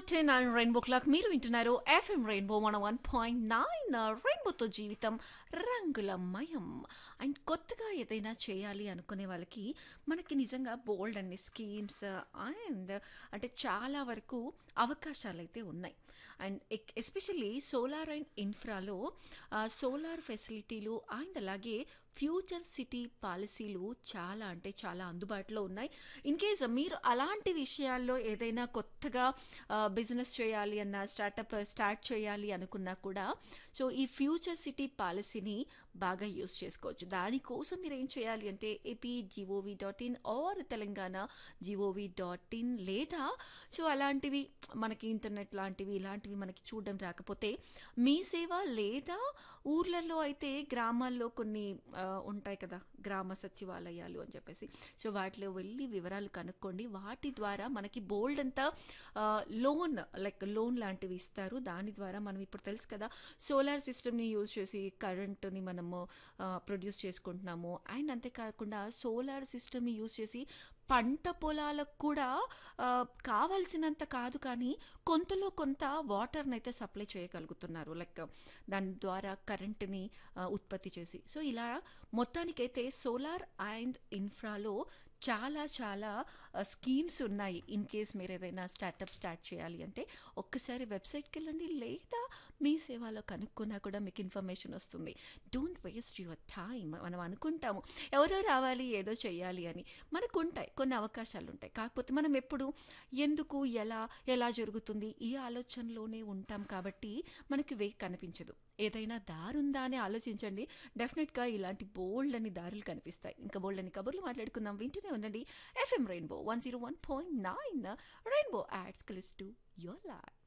ten and rainbow clock మీరు వింటున్నారు FM rainbow one one point nine రెయిన్బోతో జీవితం రంగులమయం అండ్ కొత్తగా ఏదైనా చేయాలి అనుకునే వాళ్ళకి మనకి నిజంగా బోల్డ్ అన్ని స్కీమ్స్ అండ్ అంటే చాలా వరకు అవకాశాలు అయితే ఉన్నాయి అండ్ ఎస్పెషల్లీ సోలార్ అండ్ ఇన్ఫ్రాలో సోలార్ ఫెసిలిటీలు అండ్ అలాగే ఫ్యూచర్ సిటీ పాలసీలు చాలా అంటే చాలా అందుబాటులో ఉన్నాయి ఇన్ కేస్ మీరు అలాంటి విషయాల్లో ఏదైనా కొత్తగా బిజినెస్ చేయాలి అన్న స్టార్టప్ స్టార్ట్ చేయాలి అనుకున్నా కూడా సో ఈ ఫ్యూచర్ సిటీ పాలసీని బాగా యూస్ చేసుకోవచ్చు దానికోసం మీరు ఏం చేయాలి అంటే AP GOV dot IN or Telangana GOV dot IN లేదా సో అలాంటివి మనకి ఇంటర్నెట్ లాంటివి ఇలాంటివి మనకి చూడడం రాకపోతే మీ సేవ లేదా ఊర్లలో అయితే గ్రామాల్లో కొన్ని ఆ, ఉంటాయి కదా గ్రామ సచివాలయాలు అని చెప్పేసి సో వాటిలో వెళ్ళి వివరాలు కనుక్కోండి వాటి ద్వారా మనకి బోల్డ్ అంతా లోన్ లైక్ లోన్ లాంటివి ఇస్తారు దాని ద్వారా మనం ఇప్పుడు తెలుసు కదా సోలార్ సిస్టమ్ని యూజ్ చేసి కరెంటుని మనము ప్రొడ్యూస్ చేసుకుంటున్నాము అండ్ అంతేకాకుండా సోలార్ సిస్టమ్ని యూజ్ చేసి పంట పొలాలకు కూడా ఆ, కావాల్సినంత కాదు కానీ కొంతలో కొంత వాటర్ని అయితే సప్లై చేయగలుగుతున్నారు లైక్ దాని ద్వారా కరెంటుని ఆ, ఉత్పత్తి చేసి సో ఇలా మొత్తానికైతే సోలార్ అండ్ ఇన్ఫ్రాలో చాలా చాలా స్కీమ్స్ ఉన్నాయి ఇన్ కేస్ మీరు ఏదైనా స్టార్టప్ స్టార్ట్ చేయాలి అంటే ఒక్కసారి వెబ్సైట్కి వెళ్ళండి లేదా మీ సేవలో కనుక్కున్నా కూడా మీకు ఇన్ఫర్మేషన్ వస్తుంది డోంట్ వేస్ట్ యువర్ టైం మనం అనుకుంటాము ఎవరో రావాలి ఏదో చేయాలి అని మనకు ఉంటాయి కొన్ని అవకాశాలు ఉంటాయి కాకపోతే మనం ఎప్పుడు ఎందుకు ఎలా ఎలా జరుగుతుంది ఈ ఆలోచనలోనే ఉంటాం కాబట్టి మనకి వే కనిపించదు ఏదైనా దారి ఉందా అని ఆలోచించండి డెఫినెట్గా ఇలాంటి బోల్డ్ అని దారులు కనిపిస్తాయి ఇంకా బోల్డ్ అని కబుర్లు మాట్లాడుకుందాం వింటూనే ఉండండి FM rainbow one zero one point nine rainbow ads కలిసి టు యువర్ లైఫ్